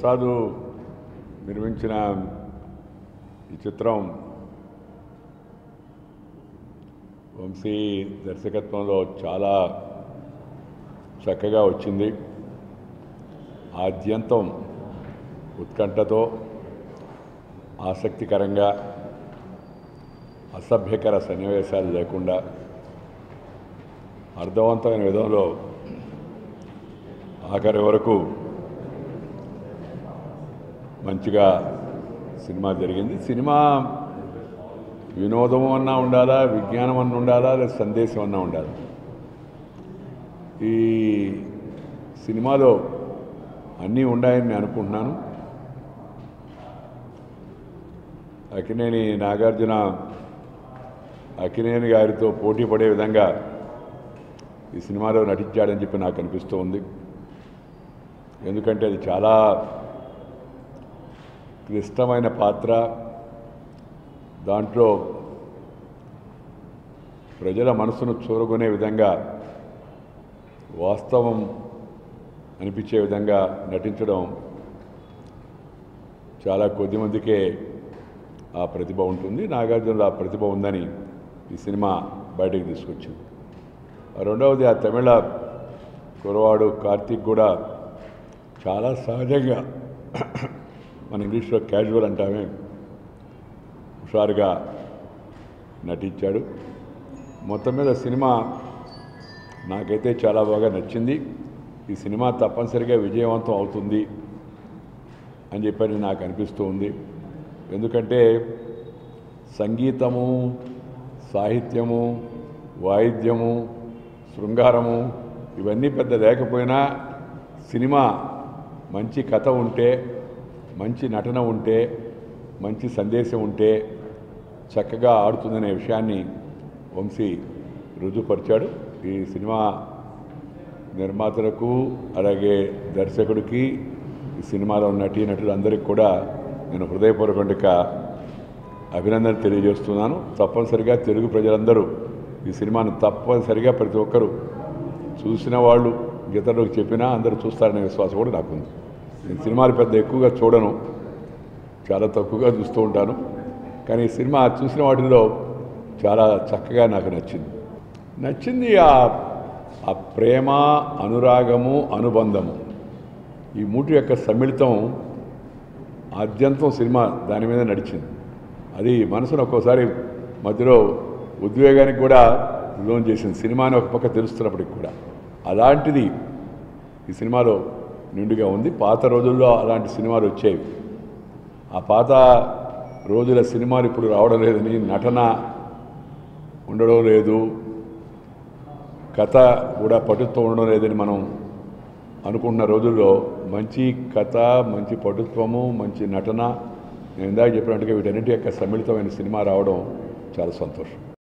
ప్రసాద్ నిర్మించిన ఈ చిత్రం వంశీ దర్శకత్వంలో చాలా చక్కగా వచ్చింది ఆద్యంతం ఉత్కంఠతో ఆసక్తికరంగా అసభ్యకర సన్నివేశాలు లేకుండా అర్థవంతమైన విధంలో ఆఖరి వరకు మంచిగా సినిమా జరిగింది సినిమా వినోదం అన్నా ఉండాలా విజ్ఞానం అన్న ఉండాలా లేదా సందేశం అన్నా ఉండాలి ఈ సినిమాలో అన్నీ ఉన్నాయని నేను అనుకుంటున్నాను అక్కినేని నాగార్జున అక్కినేని గారితో పోటీ పడే విధంగా ఈ సినిమాలో నటించాడని చెప్పి నాకు అనిపిస్తూ ఉంది ఎందుకంటే అది చాలా క్లిష్టమైన పాత్ర దాంట్లో ప్రజల మనసును చూరగొనే విధంగా వాస్తవం అనిపించే విధంగా నటించడం చాలా కొద్దిమందికే ఆ ప్రతిభ ఉంటుంది నాగార్జునలో ఆ ప్రతిభ ఉందని ఈ సినిమా బయటకు తీసుకొచ్చింది రెండవది ఆ తమిళ కురవాడు కార్తీక్ కూడా చాలా సహజంగా మన ఇంగ్లీష్లో క్యాజువల్ అంటామే హుషారుగా నటించాడు మొత్తం మీద సినిమా నాకైతే చాలా బాగా నచ్చింది ఈ సినిమా తప్పనిసరిగా విజయవంతం అవుతుంది అని చెప్పని నాకు అనిపిస్తూ ఉంది ఎందుకంటే సంగీతము సాహిత్యము వాయిద్యము శృంగారము ఇవన్నీ పెద్ద లేకపోయినా సినిమా మంచి కథ ఉంటే మంచి నటన ఉంటే మంచి సందేశం ఉంటే చక్కగా ఆడుతుందనే విషయాన్ని వంశీ రుజుపరిచాడు ఈ సినిమా నిర్మాతలకు అలాగే దర్శకుడికి ఈ సినిమాలో నటీ నటులు అందరికీ కూడా నేను హృదయపూర్వకంగా అభినందన తెలియజేస్తున్నాను తప్పనిసరిగా తెలుగు ప్రజలందరూ ఈ సినిమాను తప్పనిసరిగా ప్రతి ఒక్కరూ చూసిన వాళ్ళు ఇతరులకు చెప్పినా అందరూ చూస్తారనే విశ్వాసం కూడా నాకుంది నేను సినిమాలు పెద్ద ఎక్కువగా చూడను చాలా తక్కువగా చూస్తూ ఉంటాను కానీ ఈ సినిమా చూసిన వాటిల్లో చాలా చక్కగా నాకు నచ్చింది నచ్చింది ఆ ఆ ప్రేమ అనురాగము అనుబంధము ఈ మూటి యొక్క సమ్మిళితం ఆద్యంతం సినిమా దాని మీద నడిచింది అది మనసును ఒక్కోసారి మధ్యలో ఉద్వేగానికి కూడా లోన్ చేసింది సినిమాని ఒక పక్క తెలుస్తున్నప్పటికి కూడా అలాంటిది ఈ సినిమాలో నిండుగా ఉంది పాత రోజుల్లో అలాంటి సినిమాలు వచ్చేవి ఆ పాత రోజుల సినిమాలు ఇప్పుడు రావడం లేదని నటన ఉండడం లేదు కథ కూడా పటుత్వం ఉండడం లేదని మనం అనుకుంటున్న రోజుల్లో మంచి కథ మంచి పటుత్వము మంచి నటన నేను ఇందాక చెప్పినట్టుగా వీటన్నిటి యొక్క సమ్మిళితమైన సినిమా రావడం చాలా సంతోషం